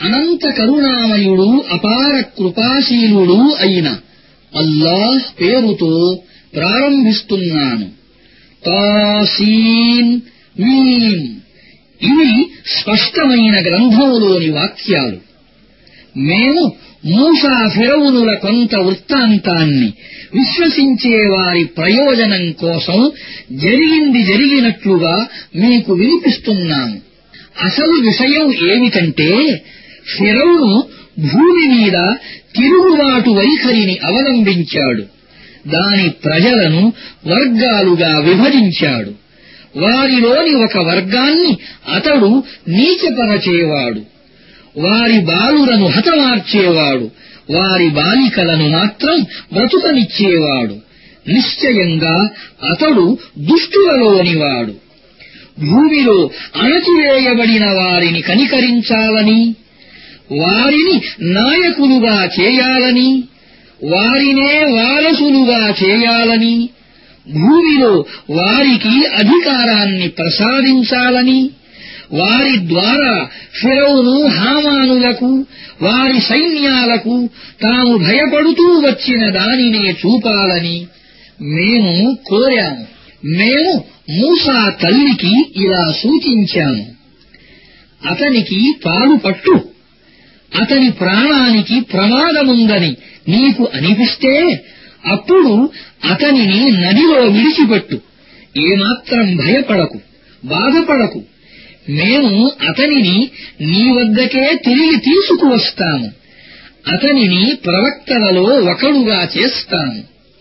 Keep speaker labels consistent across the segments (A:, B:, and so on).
A: అనంత కరుణామయుడు అపార కృపాశీలుడు అయిన అల్లాహ్ పేరుతో ప్రారంభిస్తున్నాను తాసీన్ మీం ఇవి స్పష్టమైన గ్రంథంలోని వాక్యాలు మేము మూసా ఫిరవునుల కొంత వృత్తాంతాన్ని విశ్వసించే వారి ప్రయోజనం కోసం జరిగింది జరిగినట్లుగా మీకు వినిపిస్తున్నాము అసలు విషయం ఏమిటంటే ఫిరవును భూమి మీద తిరుగుబాటు వైఖరిని అవలంబించాడు దాని ప్రజలను వర్గాలుగా విభజించాడు వారిలోని ఒక వర్గాన్ని అతడు నీచపరచేవాడు వారి బాలులను హతమార్చేవాడు వారి బాలికలను మాత్రం బ్రతుకనిచ్చేవాడు నిశ్చయంగా అతడు దుష్టులలోనివాడు భూమిలో అణచివేయబడిన వారిని కనికరించాలని వారిని నాయకులుగా చేయాలని వారినే వారసులుగా చేయాలని భూమిలో వారికి అధికారాన్ని ప్రసాదించాలని వారి ద్వారా ఫిరౌను హామానులకు వారి సైన్యాలకు తాము భయపడుతూ వచ్చిన దానినే చూపాలని మేము కోరాము మేము మూసా తల్లికి ఇలా సూచించాము అతనికి పాలు పట్టు అతని ప్రాణానికి ప్రమాదముందని నీకు అనిపిస్తే అప్పుడు అతనిని నదిలో విడిచిపెట్టు ఏమాత్రం భయపడకు బాధపడకు మేము అతనిని నీ వద్దకే తిరిగి తీసుకువస్తాము అతనిని ప్రవక్తలలో ఒకడుగా చేస్తాము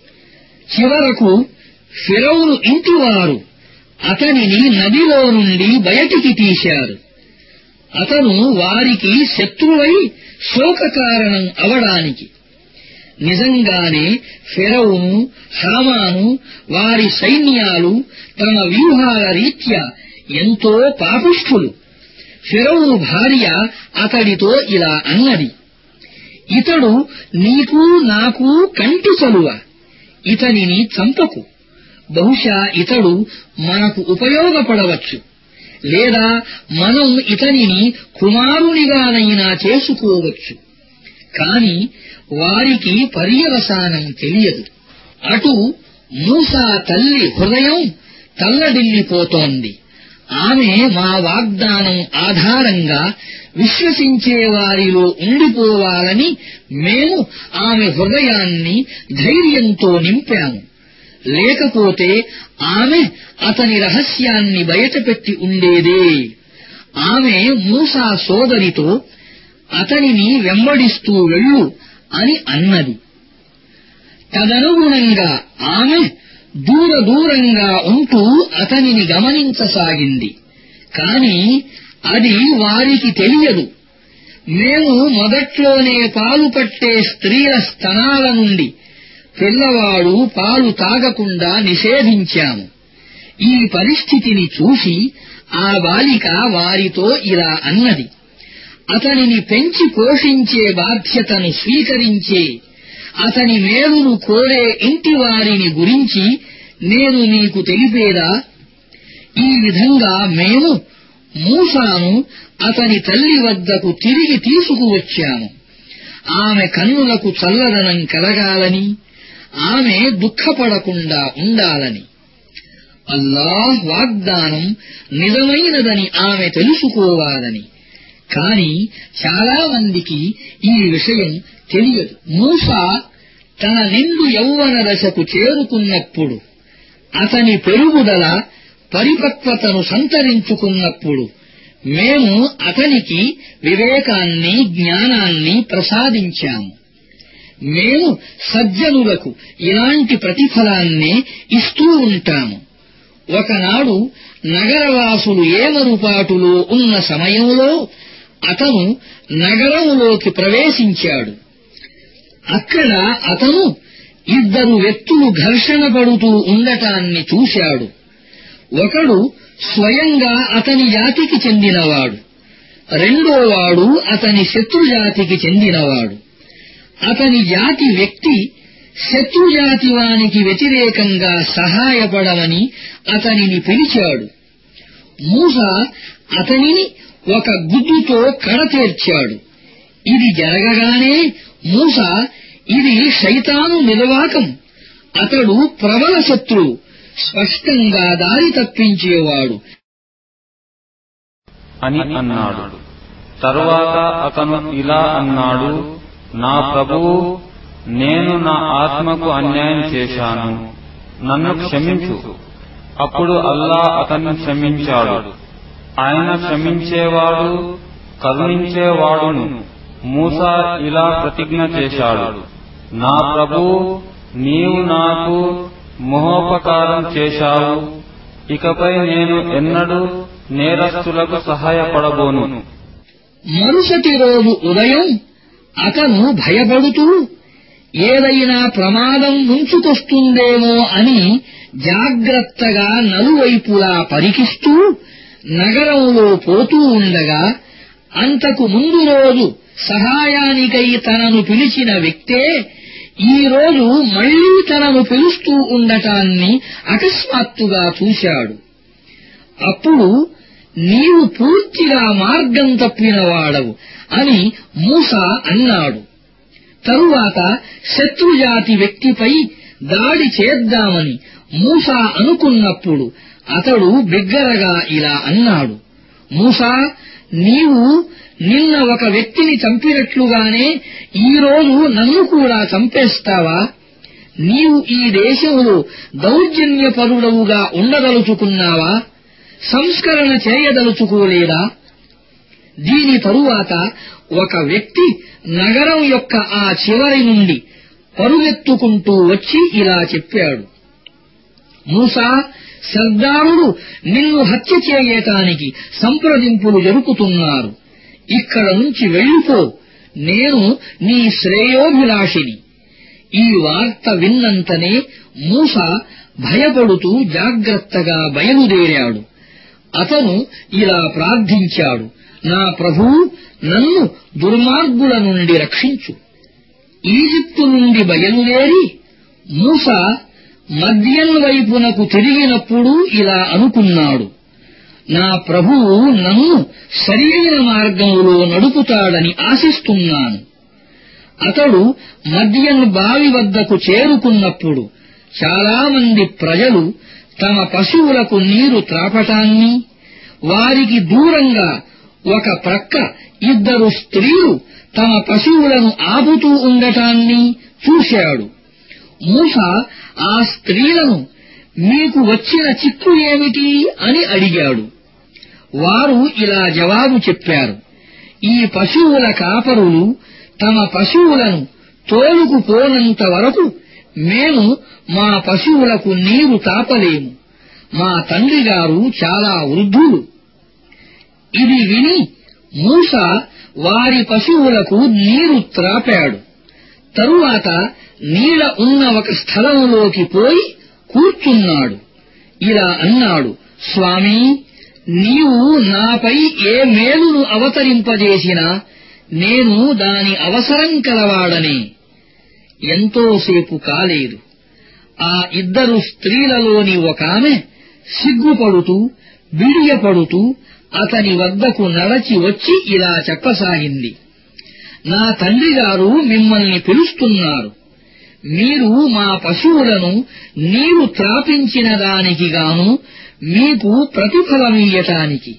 A: చివరకు ఫిరౌను ఇంటివారు అతనిని నదిలో నుండి బయటికి తీశారు అతను వారికి శత్రువై శోకకారణం అవడానికి నిజంగానే ఫెరవును హామాను వారి సైన్యాలు తమ వ్యూహాల రీత్యా ఎంతో పాపిష్ఠులు ఫిరౌను భార్య అతడితో ఇలా అన్నది ఇతడు నీకు నాకు కంటి చలువ ఇతనిని చంపకు బహుశా ఇతడు మనకు ఉపయోగపడవచ్చు లేదా మనం ఇతనిని కుమారునిగానైనా చేసుకోవచ్చు కాని వారికి పర్యవసానం తెలియదు అటు మూసా తల్లి హృదయం తల్లడిల్లిపోతోంది ఆమె మా వాగ్దానం ఆధారంగా విశ్వసించే వారిలో ఉండిపోవాలని మేము ఆమె హృదయాన్ని ధైర్యంతో నింపాము లేకపోతే ఆమె అతని రహస్యాన్ని బయటపెట్టి ఉండేదే ఆమె మూసా సోదరితో అతనిని వెంబడిస్తూ వెళ్ళు అని అన్నది తదనుగుణంగా ఆమె దూర దూరంగా ఉంటూ అతనిని గమనించసాగింది కాని అది వారికి తెలియదు మేము మొదట్లోనే పాలు పట్టే స్త్రీల స్తనాల నుండి పిల్లవాడు పాలు తాగకుండా నిషేధించాము ఈ పరిస్థితిని చూసి ఆ బాలిక వారితో ఇలా అన్నది అతనిని పెంచి పోషించే బాధ్యతను స్వీకరించే అతని మేలును కోరే ఇంటి వారిని గురించి నేను మీకు తెలిపేదా ఈ విధంగా మేము మూసాను అతని తల్లి వద్దకు తిరిగి తీసుకువచ్చాము ఆమె కన్నులకు చల్లదనం కలగాలని ఆమె దుఃఖపడకుండా ఉండాలని అల్లాహ్ వాగ్దానం నిజమైనదని ఆమె తెలుసుకోవాలని కాని చాలా మందికి ఈ విషయం తెలియదు మూసా తన నిండు యౌవన దశకు చేరుకున్నప్పుడు అతని పెరుగుదల పరిపక్వతను సంతరించుకున్నప్పుడు మేము అతనికి వివేకాన్ని జ్ఞానాన్ని ప్రసాదించాము మేము సజ్జనులకు ఇలాంటి ప్రతిఫలాన్నే ఇస్తూ ఉంటాము ఒకనాడు నగరవాసులు ఏమరుపాటులో ఉన్న సమయంలో అతను నగరములోకి ప్రవేశించాడు అక్కడ అతను ఇద్దరు వ్యక్తులు ఘర్షణ పడుతూ ఉండటాన్ని చూశాడు ఒకడు స్వయంగా అతని జాతికి చెందినవాడు రెండోవాడు అతని శత్రుజాతికి చెందినవాడు అతని జాతి వ్యక్తి శత్రుజాతి వానికి వ్యతిరేకంగా సహాయపడమని అతనిని పిలిచాడు మూస అతనిని ఒక గుద్దుతో కడతీర్చాడు ఇది జరగగానే మూస ఇది శైతాను నిర్వాకం అతడు ప్రబల శత్రువు స్పష్టంగా దారి తప్పించేవాడు
B: అని అన్నాడు తరువాత అతను ఇలా అన్నాడు నా ప్రభువు నేను నా ఆత్మకు అన్యాయం చేశాను నన్ను క్షమించు అప్పుడు అల్లా అతన్ని క్షమించాడు ఆయన క్షమించేవాడు కరుణించేవాడును మూసా ఇలా ప్రతిజ్ఞ చేశాడు నా ప్రభువు నీవు నాకు మహోపకారం చేశావు ఇకపై నేను ఎన్నడూ నేరస్తులకు సహాయపడబోను
A: మరుసటి రోజు ఉదయం అతను భయపడుతూ ఏదైనా ప్రమాదం ముంచుకొస్తుందేమో అని జాగ్రత్తగా నలువైపులా పరికిస్తూ నగరంలో పోతూ ఉండగా అంతకు ముందు రోజు సహాయానికై తనను పిలిచిన వ్యక్తే ఈ రోజు మళ్లీ తనను పిలుస్తూ ఉండటాన్ని అకస్మాత్తుగా చూశాడు అప్పుడు నీవు పూర్తిగా మార్గం తప్పినవాడవు అని మూస అన్నాడు తరువాత శత్రుజాతి వ్యక్తిపై దాడి చేద్దామని మూసా అనుకున్నప్పుడు అతడు బిగ్గరగా ఇలా అన్నాడు మూసా నీవు నిన్న ఒక వ్యక్తిని చంపినట్లుగానే ఈరోజు నన్ను కూడా చంపేస్తావా నీవు ఈ దేశంలో దౌర్జన్యపరుడవుగా ఉండదలుచుకున్నావా సంస్కరణ చేయదలుచుకోలేదా దీని తరువాత ఒక వ్యక్తి నగరం యొక్క ఆ చివరి నుండి పరుగెత్తుకుంటూ వచ్చి ఇలా చెప్పాడు మూసా సర్దారుడు నిన్ను హత్య చేయటానికి సంప్రదింపులు జరుపుతున్నారు ఇక్కడ నుంచి వెళ్ళిపో నేను నీ శ్రేయోభిలాషిని ఈ వార్త విన్నంతనే మూస భయపడుతూ జాగ్రత్తగా బయలుదేరాడు అతను ఇలా ప్రార్థించాడు నా ప్రభూ నన్ను దుర్మార్గుల నుండి రక్షించు ఈజిప్టు నుండి బయలుదేరి మూస మద్యన్ వైపునకు తిరిగినప్పుడు ఇలా అనుకున్నాడు నా ప్రభువు నన్ను సరియైన మార్గంలో నడుపుతాడని ఆశిస్తున్నాను అతడు మద్యన్ బావి వద్దకు చేరుకున్నప్పుడు చాలామంది ప్రజలు తమ పశువులకు నీరు త్రాపటాన్ని వారికి దూరంగా ఒక ప్రక్క ఇద్దరు స్త్రీలు తమ పశువులను ఆపుతూ ఉండటాన్ని చూశాడు మూస ఆ స్త్రీలను మీకు వచ్చిన చిక్కు ఏమిటి అని అడిగాడు వారు ఇలా జవాబు చెప్పారు ఈ పశువుల కాపరులు తమ పశువులను తోలుకుపోనంత వరకు మేము మా పశువులకు నీరు తాపలేము మా తండ్రి గారు చాలా వృద్ధులు ఇది విని మూస వారి పశువులకు నీరు త్రాపాడు తరువాత నీడ ఉన్న ఒక స్థలంలోకి పోయి కూర్చున్నాడు ఇలా అన్నాడు స్వామీ నీవు నాపై ఏ మేలును అవతరింపజేసినా నేను దాని అవసరం కలవాడనే ఎంతోసేపు కాలేదు ఆ ఇద్దరు స్త్రీలలోని ఒకామె సిగ్గుపడుతూ బిడియపడుతూ అతని వద్దకు నడచి వచ్చి ఇలా చెప్పసాగింది నా తండ్రి గారు మిమ్మల్ని పిలుస్తున్నారు మీరు మా పశువులను నీరు త్రాపించిన దానికి గాను మీకు ప్రతిఫలమియ్యటానికి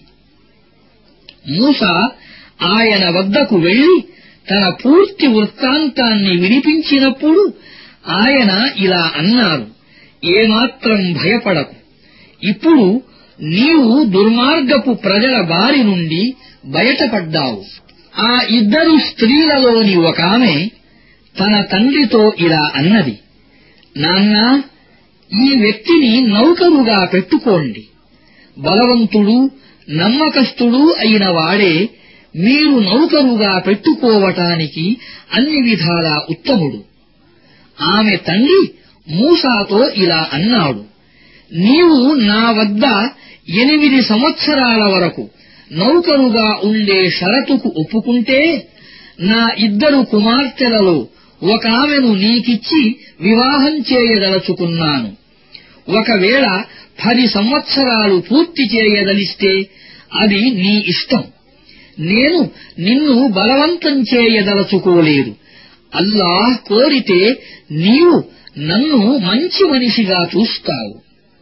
A: మూస ఆయన వద్దకు వెళ్లి తన పూర్తి వృత్తాంతాన్ని వినిపించినప్పుడు ఆయన ఇలా అన్నారు ఏమాత్రం భయపడకు ఇప్పుడు నీవు దుర్మార్గపు ప్రజల బారి నుండి బయటపడ్డావు ఆ ఇద్దరు స్త్రీలలోని ఒకామె తన తండ్రితో ఇలా అన్నది నాన్నా ఈ వ్యక్తిని నౌకరుగా పెట్టుకోండి బలవంతుడు నమ్మకస్తుడు అయిన వాడే మీరు నౌకరుగా పెట్టుకోవటానికి అన్ని విధాలా ఉత్తముడు ఆమె తండ్రి మూసాతో ఇలా అన్నాడు నీవు నా వద్ద ఎనిమిది సంవత్సరాల వరకు నౌకరుగా ఉండే షరతుకు ఒప్పుకుంటే నా ఇద్దరు కుమార్తెలలో ఒక ఆమెను నీకిచ్చి వివాహం చేయదలుచుకున్నాను ఒకవేళ పది సంవత్సరాలు పూర్తి చేయదలిస్తే అది నీ ఇష్టం నేను నిన్ను బలవంతం చేయదలచుకోలేదు అల్లాహ్ కోరితే నీవు నన్ను మంచి మనిషిగా చూస్తావు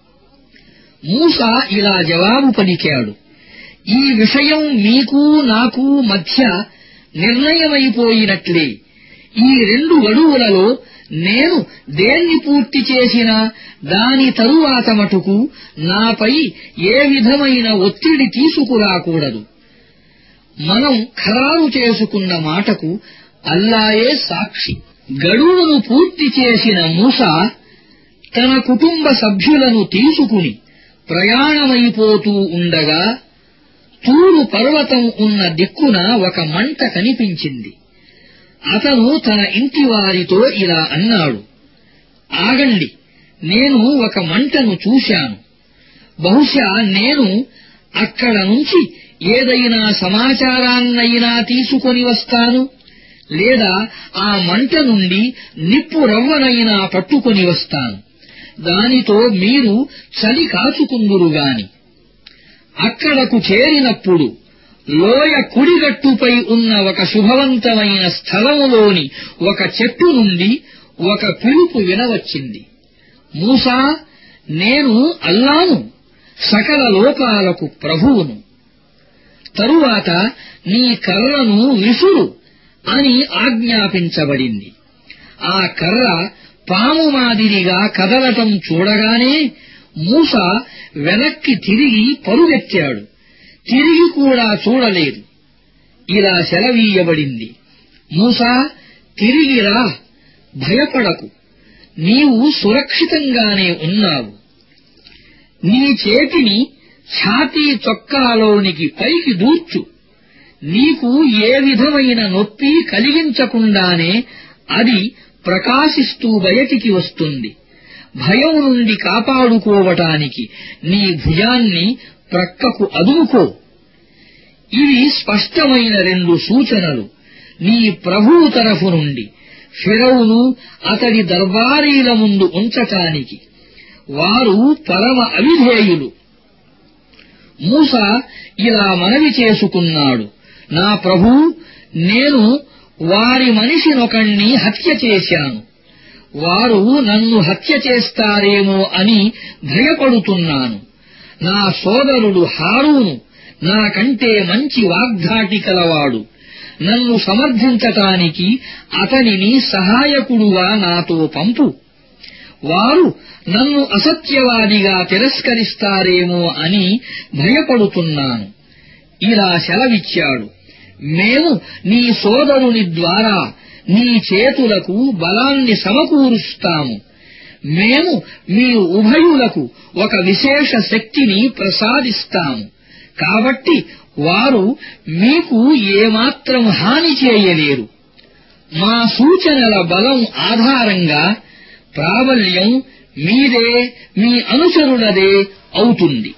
A: మూసా ఇలా జవాబు పలికాడు ఈ విషయం మీకు నాకు మధ్య నిర్ణయమైపోయినట్లే ఈ రెండు గడువులలో నేను దేన్ని పూర్తి చేసినా దాని తరువాత మటుకు నాపై ఏ విధమైన ఒత్తిడి తీసుకురాకూడదు మనం ఖరారు చేసుకున్న మాటకు అల్లాయే సాక్షి గడువును పూర్తి చేసిన మూస తన కుటుంబ సభ్యులను తీసుకుని ప్రయాణమైపోతూ ఉండగా తూరు పర్వతం ఉన్న దిక్కున ఒక మంట కనిపించింది అతను తన ఇంటి వారితో ఇలా అన్నాడు ఆగండి నేను ఒక మంటను చూశాను బహుశా నేను అక్కడ నుంచి ఏదైనా సమాచారాన్నైనా తీసుకొని వస్తాను లేదా ఆ మంట నుండి నిప్పు రవ్వనైనా పట్టుకొని వస్తాను దానితో మీరు చలి కాచుకుందురుగాని అక్కడకు చేరినప్పుడు లోయ కుడిగట్టుపై ఉన్న ఒక శుభవంతమైన స్థలములోని ఒక చెట్టు నుండి ఒక పిలుపు వినవచ్చింది మూసా నేను అల్లాను సకల లోకాలకు ప్రభువును తరువాత నీ కర్రను విసురు అని ఆజ్ఞాపించబడింది ఆ కర్ర పాము మాదిరిగా కదలటం చూడగానే మూస వెనక్కి తిరిగి పరుగెత్తాడు తిరిగి కూడా చూడలేదు ఇలా సెలవీయబడింది మూసా తిరిగిరా భయపడకు నీవు సురక్షితంగానే ఉన్నావు నీ చేతిని ఛాతీ చొక్కాలోనికి పైకి దూర్చు నీకు ఏ విధమైన నొప్పి కలిగించకుండానే అది ప్రకాశిస్తూ బయటికి వస్తుంది భయం నుండి కాపాడుకోవటానికి నీ భుజాన్ని ప్రక్కకు అదుముకో ఇవి స్పష్టమైన రెండు సూచనలు నీ ప్రభువు తరఫు నుండి ఫిరౌను అతడి దర్బారీల ముందు ఉంచటానికి వారు పరమ అవిధేయులు మూస ఇలా మనవి చేసుకున్నాడు నా ప్రభూ నేను వారి మనిషినొకణ్ణి హత్య చేశాను వారు నన్ను హత్య చేస్తారేమో అని భయపడుతున్నాను నా సోదరుడు హారూను నాకంటే మంచి వాగ్ధాటి కలవాడు నన్ను సమర్థించటానికి అతనిని సహాయకుడుగా నాతో పంపు వారు నన్ను అసత్యవాదిగా తిరస్కరిస్తారేమో అని భయపడుతున్నాను ఇలా సెలవిచ్చాడు మేము నీ సోదరుని ద్వారా నీ చేతులకు బలాన్ని సమకూరుస్తాము మేము మీ ఉభయులకు ఒక విశేష శక్తిని ప్రసాదిస్తాము కాబట్టి వారు మీకు ఏమాత్రం హాని చేయలేరు మా సూచనల బలం ఆధారంగా ప్రాబల్యం మీదే మీ అనుచరులదే అవుతుంది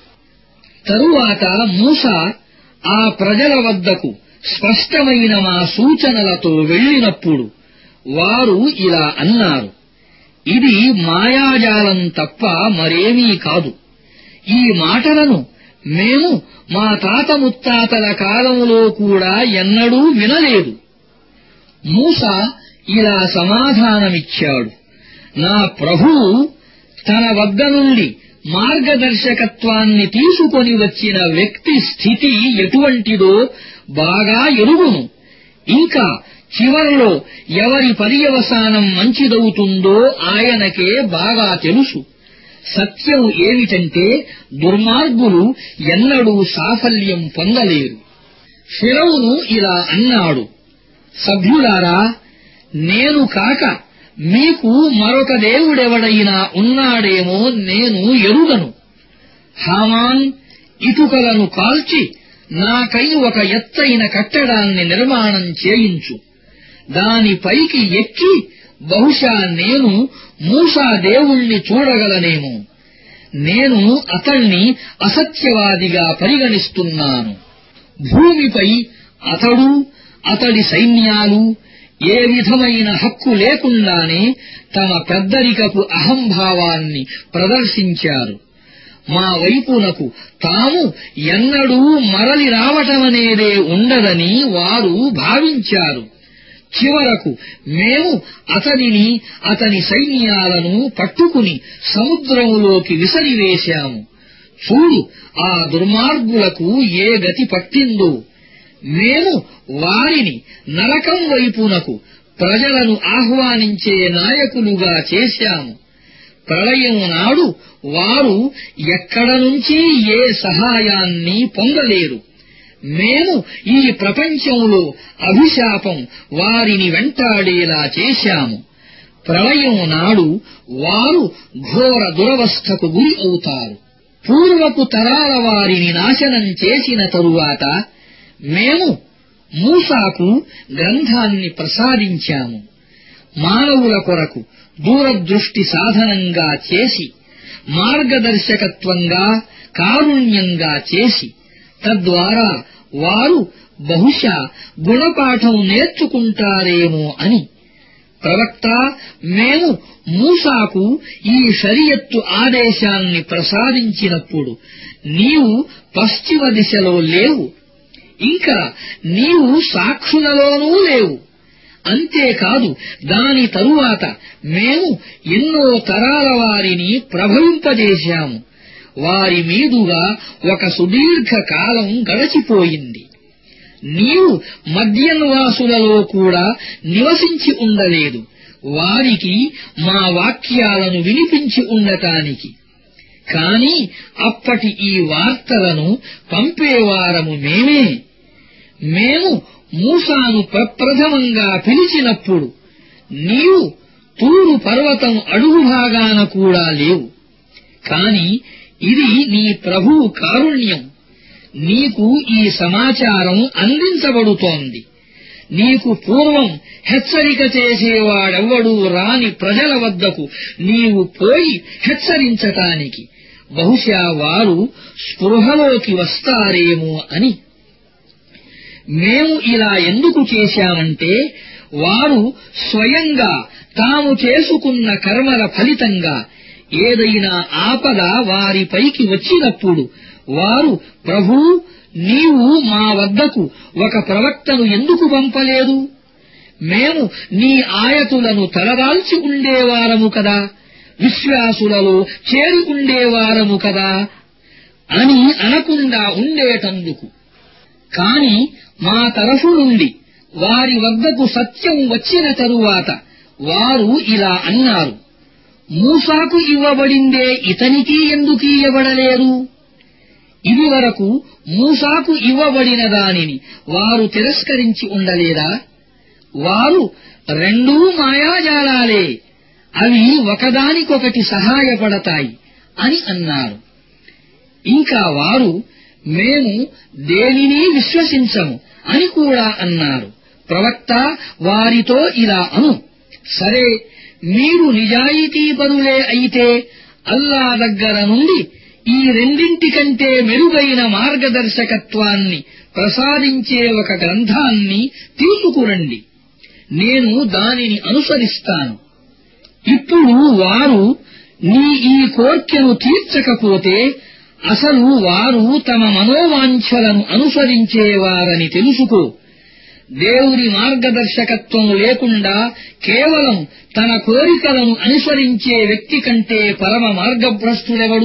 A: తరువాత మూస ఆ ప్రజల వద్దకు స్పష్టమైన మా సూచనలతో వెళ్ళినప్పుడు వారు ఇలా అన్నారు ఇది మాయాజాలం తప్ప మరేమీ కాదు ఈ మాటలను మేము మా తాత ముత్తాతల కాలంలో కూడా ఎన్నడూ వినలేదు మూస ఇలా సమాధానమిచ్చాడు నా ప్రభువు తన వద్ద నుండి మార్గదర్శకత్వాన్ని తీసుకొని వచ్చిన వ్యక్తి స్థితి ఎటువంటిదో బాగా ఎరుగును ఇంకా చివర్లో ఎవరి పర్యవసానం మంచిదవుతుందో ఆయనకే బాగా తెలుసు సత్యం ఏమిటంటే దుర్మార్గులు ఎన్నడూ సాఫల్యం పొందలేరు ఫిరౌను ఇలా అన్నాడు సభ్యులారా నేను కాక మీకు మరొక దేవుడెవడైనా ఉన్నాడేమో నేను ఎరుగను హామాన్ ఇటుకలను కాల్చి నాకై ఒక ఎత్తైన కట్టడాన్ని నిర్మాణం చేయించు దానిపైకి ఎక్కి బహుశా నేను మూసా దేవుణ్ణి చూడగలనేమో నేను అతణ్ణి అసత్యవాదిగా పరిగణిస్తున్నాను భూమిపై అతడు అతడి సైన్యాలు ఏ విధమైన హక్కు లేకుండానే తమ పెద్దరికపు అహంభావాన్ని ప్రదర్శించారు మా వైపునకు తాము ఎన్నడూ మరలి రావటమనేదే ఉండదని వారు భావించారు చివరకు మేము అతనిని అతని సైన్యాలను పట్టుకుని సముద్రములోకి విసరివేశాము చూడు ఆ దుర్మార్గులకు ఏ గతి పట్టిందో మేము వారిని నరకం వైపునకు ప్రజలను ఆహ్వానించే నాయకులుగా చేశాము ప్రళయం నాడు వారు ఎక్కడ నుంచి ఏ సహాయాన్ని పొందలేరు మేము ఈ ప్రపంచంలో అభిశాపం వారిని వెంటాడేలా చేశాము ప్రళయం నాడు వారు ఘోర దురవస్థకు గురి అవుతారు పూర్వపు తరాల వారిని నాశనం చేసిన తరువాత మేము మూసాకు గ్రంథాన్ని ప్రసాదించాము మానవుల కొరకు దూరదృష్టి సాధనంగా చేసి మార్గదర్శకత్వంగా కారుణ్యంగా చేసి తద్వారా వారు బహుశా గుణపాఠం నేర్చుకుంటారేమో అని ప్రవక్త మేము మూసాకు ఈ షరియత్తు ఆదేశాన్ని ప్రసాదించినప్పుడు నీవు పశ్చిమ దిశలో లేవు ఇంకా నీవు సాక్షులలోనూ లేవు అంతేకాదు దాని తరువాత మేము ఎన్నో తరాల వారిని ప్రభవింపజేశాము వారి మీదుగా ఒక సుదీర్ఘ కాలం గడచిపోయింది నీవు మద్యన్వాసులలో కూడా నివసించి ఉండలేదు వారికి మా వాక్యాలను వినిపించి ఉండటానికి కాని అప్పటి ఈ వార్తలను పంపేవారము మేమే మేము మూసాను ప్రప్రథమంగా పిలిచినప్పుడు నీవు తూరు పర్వతం అడుగు భాగాన కూడా లేవు కాని ఇది నీ ప్రభువు కారుణ్యం నీకు ఈ సమాచారం అందించబడుతోంది నీకు పూర్వం హెచ్చరిక చేసేవాడెవ్వడూ రాని ప్రజల వద్దకు నీవు పోయి హెచ్చరించటానికి బహుశా వారు స్పృహలోకి వస్తారేమో అని మేము ఇలా ఎందుకు చేశామంటే వారు స్వయంగా తాము చేసుకున్న కర్మల ఫలితంగా ఏదైనా ఆపద వారిపైకి వచ్చినప్పుడు వారు ప్రభూ నీవు మా వద్దకు ఒక ప్రవక్తను ఎందుకు పంపలేదు మేము నీ ఆయతులను తలదాల్చి ఉండేవారము కదా విశ్వాసులలో చేరి ఉండేవారము కదా అని అనకుండా ఉండేటందుకు కాని మా తరఫు నుండి వారి వద్దకు సత్యం వచ్చిన తరువాత వారు ఇలా అన్నారు మూసాకు ఇవ్వబడిందే ఇతనికి ఎందుకు ఇవ్వబడలేదు ఇదివరకు మూసాకు ఇవ్వబడిన దానిని వారు తిరస్కరించి ఉండలేదా వారు రెండూ మాయాజాలాలే అవి ఒకదానికొకటి సహాయపడతాయి అని అన్నారు ఇంకా వారు మేము దేనిని విశ్వసించము అని కూడా అన్నారు ప్రవక్త వారితో ఇలా అను సరే మీరు నిజాయితీపరులే అయితే అల్లా దగ్గర నుండి ఈ రెండింటికంటే మెరుగైన మార్గదర్శకత్వాన్ని ప్రసాదించే ఒక గ్రంథాన్ని తీసుకురండి నేను దానిని అనుసరిస్తాను ఇప్పుడు వారు నీ ఈ కోర్కెను తీర్చకపోతే అసలు వారు తమ మనోవాంఛలను అనుసరించేవారని తెలుసుకో దేవుని మార్గదర్శకత్వం లేకుండా కేవలం తన కోరికలను అనుసరించే వ్యక్తి కంటే పరమ మార్గభ్రష్టుడెవడు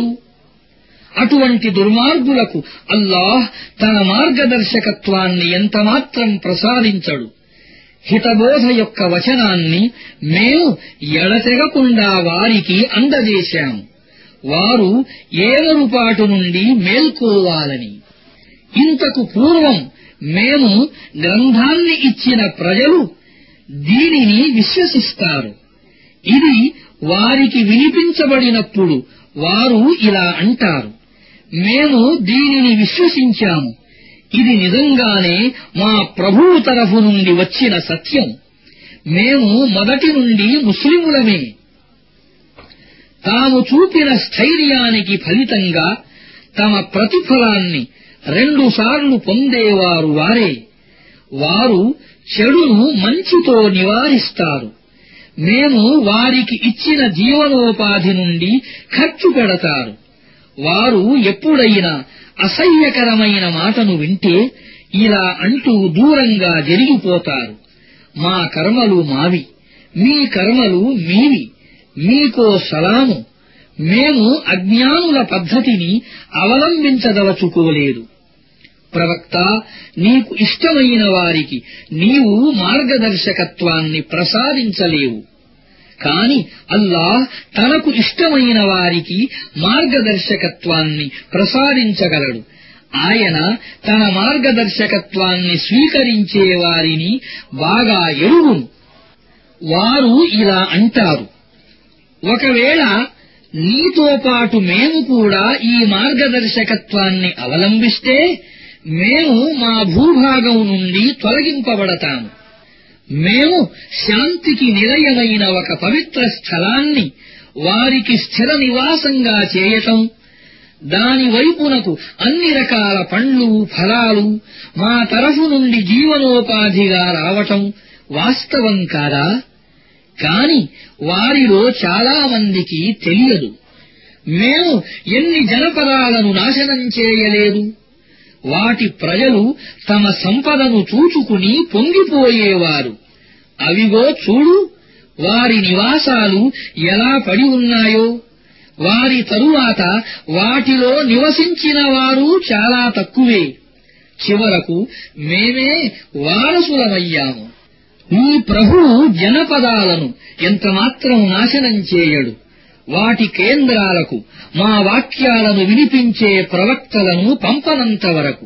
A: అటువంటి దుర్మార్గులకు అల్లాహ్ తన మార్గదర్శకత్వాన్ని ఎంతమాత్రం ప్రసాదించడు హితబోధ యొక్క వచనాన్ని మేము ఎడతెగకుండా వారికి అందజేశాము వారు ఏమరుపాటు నుండి మేల్కోవాలని ఇంతకు పూర్వం మేము గ్రంథాన్ని ఇచ్చిన ప్రజలు దీనిని విశ్వసిస్తారు ఇది వారికి వినిపించబడినప్పుడు వారు ఇలా అంటారు మేము దీనిని విశ్వసించాము ఇది నిజంగానే మా ప్రభువు తరఫు నుండి వచ్చిన సత్యం మేము మొదటి నుండి ముస్లిములమే తాము చూపిన స్థైర్యానికి ఫలితంగా తమ ప్రతిఫలాన్ని రెండుసార్లు పొందేవారు వారే వారు చెడును మంచితో నివారిస్తారు మేము వారికి ఇచ్చిన జీవనోపాధి నుండి ఖర్చు పెడతారు వారు ఎప్పుడైనా అసహ్యకరమైన మాటను వింటే ఇలా అంటూ దూరంగా జరిగిపోతారు మా కర్మలు మావి మీ కర్మలు మీవి మీకో సలాము మేము అజ్ఞానుల పద్ధతిని అవలంబించదవచుకోలేదు ప్రవక్త నీకు ఇష్టమైన వారికి నీవు మార్గదర్శకత్వాన్ని ప్రసాదించలేవు కాని అల్లాహ్ తనకు ఇష్టమైన వారికి మార్గదర్శకత్వాన్ని ప్రసాదించగలడు ఆయన తన మార్గదర్శకత్వాన్ని స్వీకరించే వారిని బాగా ఎరుగును వారు ఇలా అంటారు ఒకవేళ నీతో పాటు మేము కూడా ఈ మార్గదర్శకత్వాన్ని అవలంబిస్తే మేము మా భూభాగం నుండి తొలగింపబడతాము మేము శాంతికి నిలయమైన ఒక పవిత్ర స్థలాన్ని వారికి స్థిర నివాసంగా చేయటం దాని వైపునకు అన్ని రకాల పండ్లు ఫలాలు మా తరఫు నుండి జీవనోపాధిగా రావటం వాస్తవం కాదా కాని వారిలో చాలా మందికి తెలియదు మేము ఎన్ని జనపదాలను నాశనం చేయలేదు వాటి ప్రజలు తమ సంపదను చూచుకుని పొంగిపోయేవారు అవిగో చూడు వారి నివాసాలు ఎలా పడి ఉన్నాయో వారి తరువాత వాటిలో నివసించిన వారు చాలా తక్కువే చివరకు మేమే వారసులమయ్యాము నీ ప్రభువు జనపదాలను ఎంతమాత్రం నాశనం చేయడు వాటి కేంద్రాలకు మా వాక్యాలను వినిపించే ప్రవక్తలను పంపనంత వరకు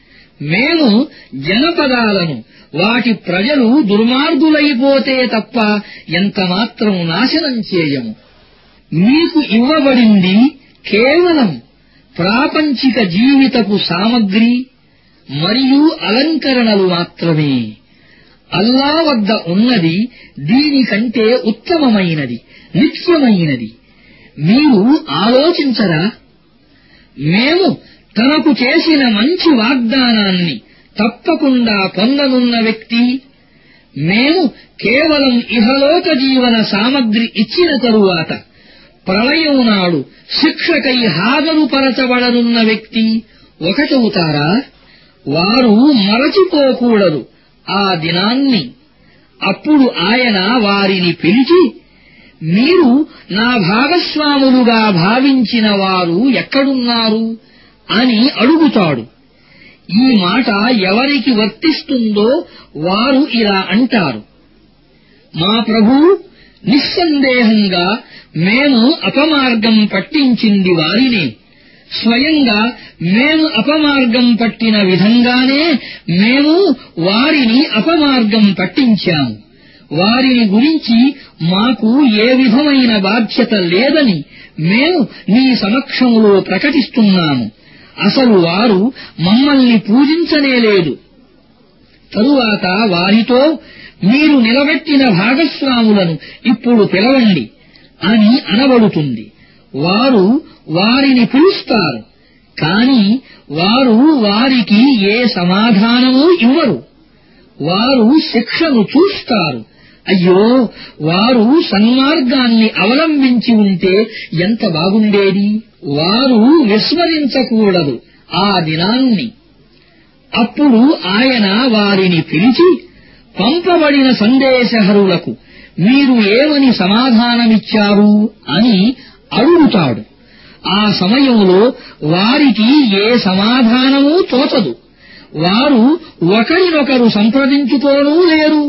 A: మేము జనపదాలను వాటి ప్రజలు దుర్మార్గులైపోతే తప్ప ఎంతమాత్రం నాశనం చేయము మీకు ఇవ్వబడింది కేవలం ప్రాపంచిక జీవితపు సామగ్రి మరియు అలంకరణలు మాత్రమే అల్లా వద్ద ఉన్నది దీనికంటే ఉత్తమమైనది నిత్యమైనది మీరు ఆలోచించరా మేము తనకు చేసిన మంచి వాగ్దానాన్ని తప్పకుండా పొందనున్న వ్యక్తి మేము కేవలం ఇహలోక జీవన సామగ్రి ఇచ్చిన తరువాత ప్రళయం నాడు శిక్షకై హాజరుపరచబడనున్న వ్యక్తి ఒకటవుతారా వారు మరచిపోకూడదు ఆ దినాన్ని అప్పుడు ఆయన వారిని పిలిచి మీరు నా భాగస్వాములుగా భావించిన వారు ఎక్కడున్నారు అని అడుగుతాడు ఈ మాట ఎవరికి వర్తిస్తుందో వారు ఇలా అంటారు మా ప్రభు నిస్సందేహంగా మేము అపమార్గం పట్టించింది వారినే స్వయంగా మేము అపమార్గం పట్టిన విధంగానే మేము వారిని అపమార్గం పట్టించాము వారిని గురించి మాకు ఏ విధమైన బాధ్యత లేదని మేము నీ సమక్షంలో ప్రకటిస్తున్నాము అసలు వారు మమ్మల్ని పూజించనేలేదు తరువాత వారితో మీరు నిలబెట్టిన భాగస్వాములను ఇప్పుడు పిలవండి అని అనబడుతుంది వారు వారిని పిలుస్తారు కాని వారు వారికి ఏ సమాధానమూ ఇవ్వరు వారు శిక్షను చూస్తారు అయ్యో వారు సన్మార్గాన్ని అవలంబించి ఉంటే ఎంత బాగుండేది వారు విస్మరించకూడదు ఆ దినాన్ని అప్పుడు ఆయన వారిని పిలిచి పంపబడిన సందేశహరులకు మీరు ఏమని సమాధానమిచ్చారు అని అడుగుతాడు ఆ సమయంలో వారికి ఏ సమాధానమూ తోచదు వారు ఒకరినొకరు సంప్రదించుకోనూ లేరు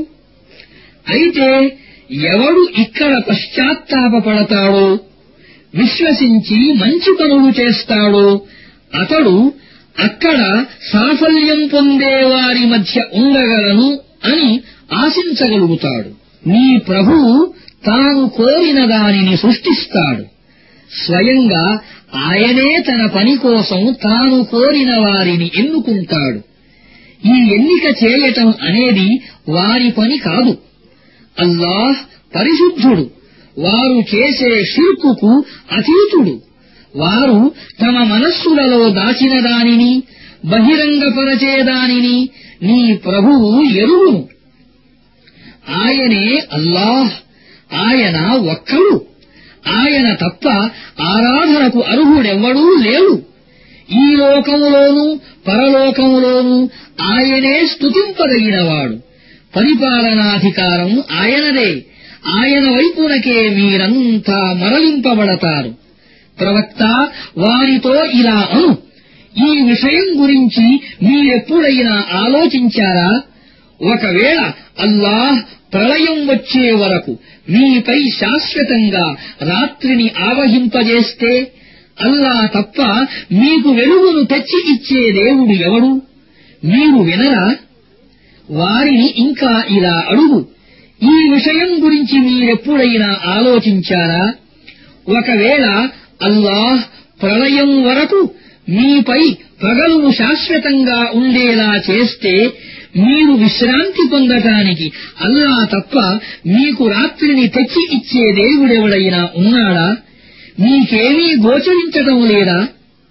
A: అయితే ఎవడు ఇక్కడ పశ్చాత్తాపపడతాడో విశ్వసించి మంచి పనులు చేస్తాడో అతడు అక్కడ సాఫల్యం పొందేవారి మధ్య ఉండగలను అని ఆశించగలుగుతాడు నీ ప్రభువు తాను కోరిన దానిని సృష్టిస్తాడు స్వయంగా ఆయనే తన పని కోసం తాను కోరిన వారిని ఎన్నుకుంటాడు ఈ ఎన్నిక చేయటం అనేది వారి పని కాదు అల్లాహ్ పరిశుద్ధుడు వారు చేసే షిర్కుకు అతీతుడు వారు తమ మనస్సులలో దాచిన దానిని బహిరంగపరచే దానిని నీ ప్రభువు ఎరువును ఆయనే అల్లాహ్ ఆయన ఒక్కడు ఆయన తప్ప ఆరాధనకు అర్హుడెవ్వడూ లేడు ఈ లోకములోనూ పరలోకములోనూ ఆయనే స్తుతింపదగినవాడు పరిపాలనాధికారం ఆయనదే ఆయన వైపునకే మీరంతా మరలింపబడతారు ప్రవక్త వారితో ఇలా అను ఈ విషయం గురించి మీరెప్పుడైనా ఆలోచించారా ఒకవేళ అల్లాహ్ ప్రళయం వచ్చే వరకు మీపై శాశ్వతంగా రాత్రిని ఆవహింపజేస్తే అల్లా తప్ప మీకు వెలుగును తెచ్చి ఇచ్చే దేవుడు ఎవడు మీరు వినరా వారిని ఇంకా ఇలా అడుగు ఈ విషయం గురించి మీరెప్పుడైనా ఆలోచించారా ఒకవేళ అల్లాహ్ ప్రళయం వరకు మీపై పగలును శాశ్వతంగా ఉండేలా చేస్తే మీరు విశ్రాంతి పొందటానికి అల్లా తప్ప మీకు రాత్రిని తెచ్చి ఇచ్చే దేవుడెవడైనా ఉన్నాడా మీకేమీ గోచరించటం లేదా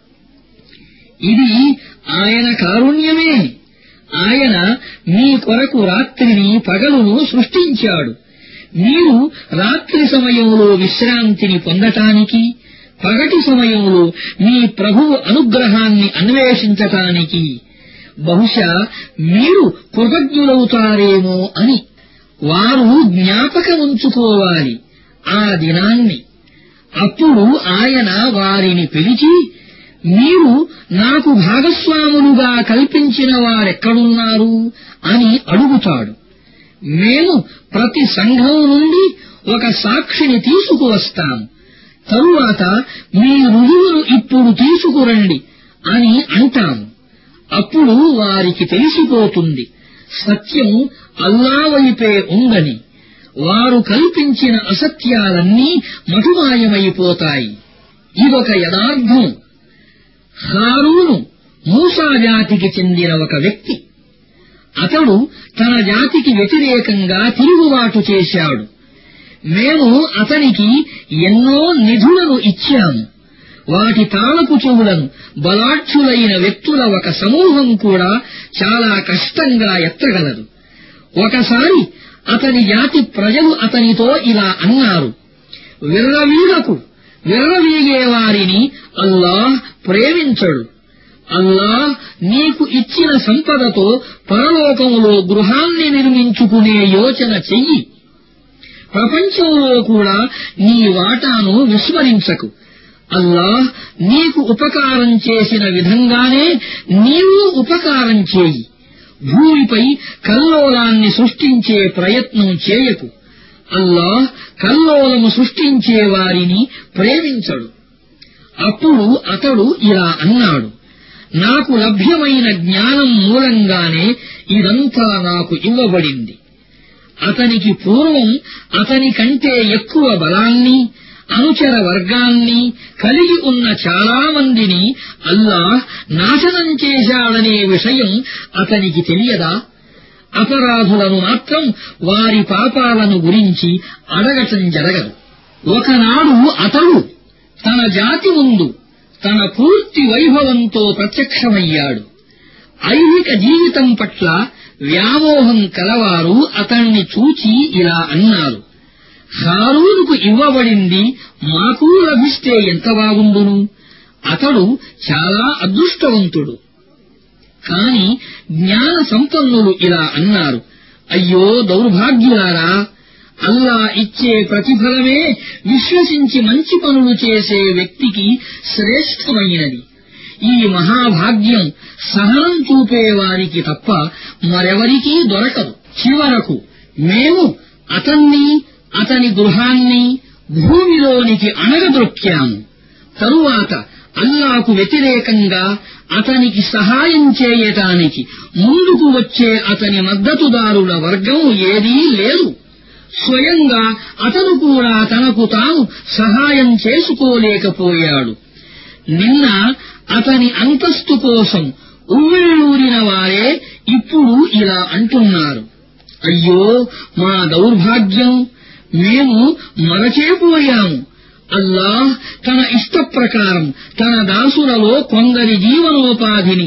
A: ఇది ఆయన కారుణ్యమే ఆయన మీ కొరకు రాత్రిని పగలును సృష్టించాడు మీరు రాత్రి సమయంలో విశ్రాంతిని పొందటానికి పగటి సమయంలో మీ ప్రభువు అనుగ్రహాన్ని అన్వేషించటానికి బహుశా మీరు కృతజ్ఞులవుతారేమో అని వారు జ్ఞాపకముంచుకోవాలి ఆ దినాన్ని అప్పుడు ఆయన వారిని పిలిచి మీరు నాకు భాగస్వాములుగా కల్పించిన వారెక్కడున్నారు అని అడుగుతాడు మేము ప్రతి సంఘం నుండి ఒక సాక్షిని తీసుకువస్తాము తరువాత మీ రుజువును ఇప్పుడు తీసుకురండి అని అంటాము అప్పుడు వారికి తెలిసిపోతుంది సత్యం అల్లా వైపే ఉందని వారు కల్పించిన అసత్యాలన్నీ మటుమాయమైపోతాయి ఇదొక యథార్థం హారూను మూసా జాతికి చెందిన ఒక వ్యక్తి అతడు తన జాతికి వ్యతిరేకంగా తిరుగుబాటు చేశాడు మేము అతనికి ఎన్నో నిధులను ఇచ్చాము వాటి తాళపు చెవులను బలాఢ్యులైన వ్యక్తుల ఒక సమూహం కూడా చాలా కష్టంగా ఎత్తగలదు ఒకసారి అతని జాతి ప్రజలు అతనితో ఇలా అన్నారు విర్రవీగకు విర్రవీగే వారిని అల్లాహ్ ప్రేమించడు అల్లాహ్ నీకు ఇచ్చిన సంపదతో పరలోకములో గృహాన్ని నిర్మించుకునే యోచన చెయ్యి ప్రపంచంలో కూడా నీ వాటాను విస్మరించకు అల్లాహ్ నీకు ఉపకారం చేసిన విధంగానే నీవు ఉపకారం చేయి భూమిపై కల్లోలాన్ని సృష్టించే ప్రయత్నం చేయకు అల్లాహ్ కల్లోలము సృష్టించే వారిని ప్రేమించడు అప్పుడు అతడు ఇలా అన్నాడు నాకు లభ్యమైన జ్ఞానం మూలంగానే ఇదంతా నాకు ఇవ్వబడింది అతనికి పూర్వం అతని కంటే ఎక్కువ బలాన్ని అనుచర వర్గాన్ని కలిగి ఉన్న చాలా మందిని అల్లాహ్ నాశనం చేశాడనే విషయం అతనికి తెలియదా అపరాధులను మాత్రం వారి పాపాలను గురించి అడగటం జరగదు ఒకనాడు అతడు తన జాతి ముందు తన పూర్తి వైభవంతో ప్రత్యక్షమయ్యాడు ఐహిక జీవితం పట్ల వ్యామోహం కలవారు అతన్ని చూచి ఇలా అన్నారు హారూనుకు ఇవ్వబడింది మాకు లభిస్తే ఎంత బాగుండును అతడు చాలా అదృష్టవంతుడు కాని జ్ఞాన సంపన్నులు ఇలా అన్నారు అయ్యో దౌర్భాగ్యులారా అల్లా ఇచ్చే ప్రతిఫలమే విశ్వసించి మంచి పనులు చేసే వ్యక్తికి శ్రేష్టమైనది ఈ మహాభాగ్యం సహనం చూపే వారికి తప్ప మరెవరికీ దొరకదు చివరకు మేము అతన్ని అతని గృహాన్ని భూమిలోనికి అణగదొక్కాము తరువాత అల్లాకు వ్యతిరేకంగా అతనికి సహాయం చేయటానికి ముందుకు వచ్చే అతని మద్దతుదారుల వర్గం ఏదీ లేదు స్వయంగా అతను కూడా తనకు తాను సహాయం చేసుకోలేకపోయాడు నిన్న అతని అంతస్తు కోసం ఉవ్విళ్ళూరిన వారే ఇప్పుడు ఇలా అంటున్నారు అయ్యో మా దౌర్భాగ్యం మేము మరచేపోయాము అల్లాహ్ తన ఇష్ట ప్రకారం తన దాసులలో కొందరి జీవనోపాధిని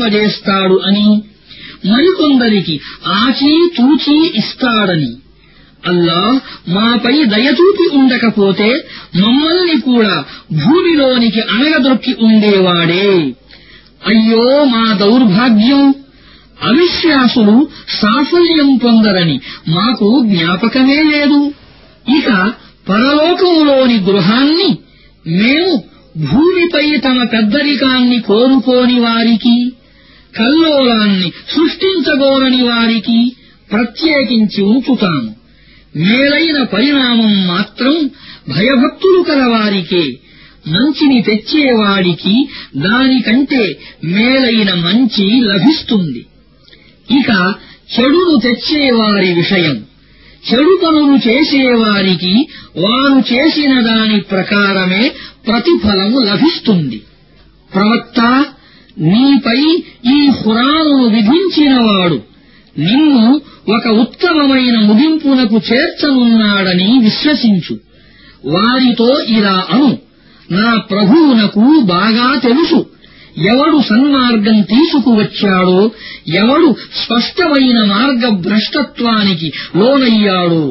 A: విస్తరింపజేస్తాడు అని మరికొందరికి ఆచీ తూచీ ఇస్తాడని అల్లా మాపై దయచూపి ఉండకపోతే మమ్మల్ని కూడా భూమిలోనికి అనగదొక్కి ఉండేవాడే అయ్యో మా దౌర్భాగ్యం అవిశ్వాసులు సాఫల్యం పొందరని మాకు జ్ఞాపకమే లేదు ఇక పరలోకములోని గృహాన్ని మేము భూమిపై తమ పెద్దరికాన్ని కోరుకోని వారికి కల్లోలాన్ని సృష్టించగోరని వారికి ప్రత్యేకించి ఉంచుతాము మేలైన పరిణామం మాత్రం భయభక్తులు కలవారికే మంచిని తెచ్చేవాడికి దానికంటే మేలైన మంచి లభిస్తుంది ఇక చెడును తెచ్చేవారి విషయం చెడు పనులు చేసేవారికి వారు చేసిన దాని ప్రకారమే ప్రతిఫలము లభిస్తుంది ప్రవక్త నీపై ఈ హురాను విధించినవాడు నిన్ను ఒక ఉత్తమమైన ముగింపునకు చేర్చనున్నాడని విశ్వసించు వారితో ఇలా అను నా ప్రభువునకు బాగా తెలుసు ఎవడు సన్మార్గం తీసుకువచ్చాడో ఎవడు స్పష్టమైన మార్గభ్రష్టత్వానికి లోనయ్యాడో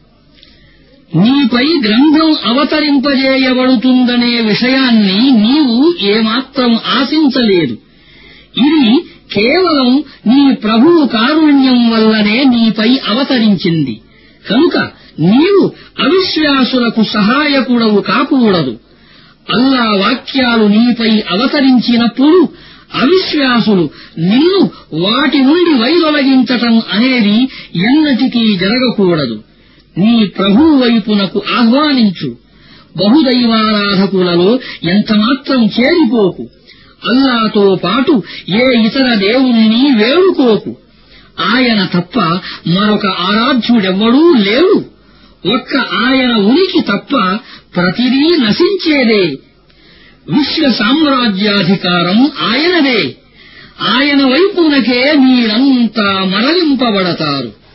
A: నీపై గ్రంథం అవతరింపజేయబడుతుందనే విషయాన్ని నీవు ఏమాత్రం ఆశించలేదు ఇది కేవలం నీ ప్రభువు కారుణ్యం వల్లనే నీపై అవతరించింది కనుక నీవు అవిశ్వాసులకు సహాయకుడవు కాకూడదు అల్లా వాక్యాలు నీపై అవతరించినప్పుడు అవిశ్వాసులు నిన్ను వాటి నుండి వైదొలగించటం అనేది ఎన్నటికీ జరగకూడదు నీ ప్రభువు వైపునకు ఆహ్వానించు బహుదైవారాధకులలో ఎంతమాత్రం చేరిపోకు అల్లాతో పాటు ఏ ఇతర దేవుణ్ణి వేడుకోకు ఆయన తప్ప మరొక ఆరాధ్యుడెవ్వడూ లేడు ఒక్క ఆయన ఉనికి తప్ప ప్రతిదీ నశించేదే విశ్వ సామ్రాజ్యాధికారం ఆయనదే ఆయన వైపునకే మీరంతా మరలింపబడతారు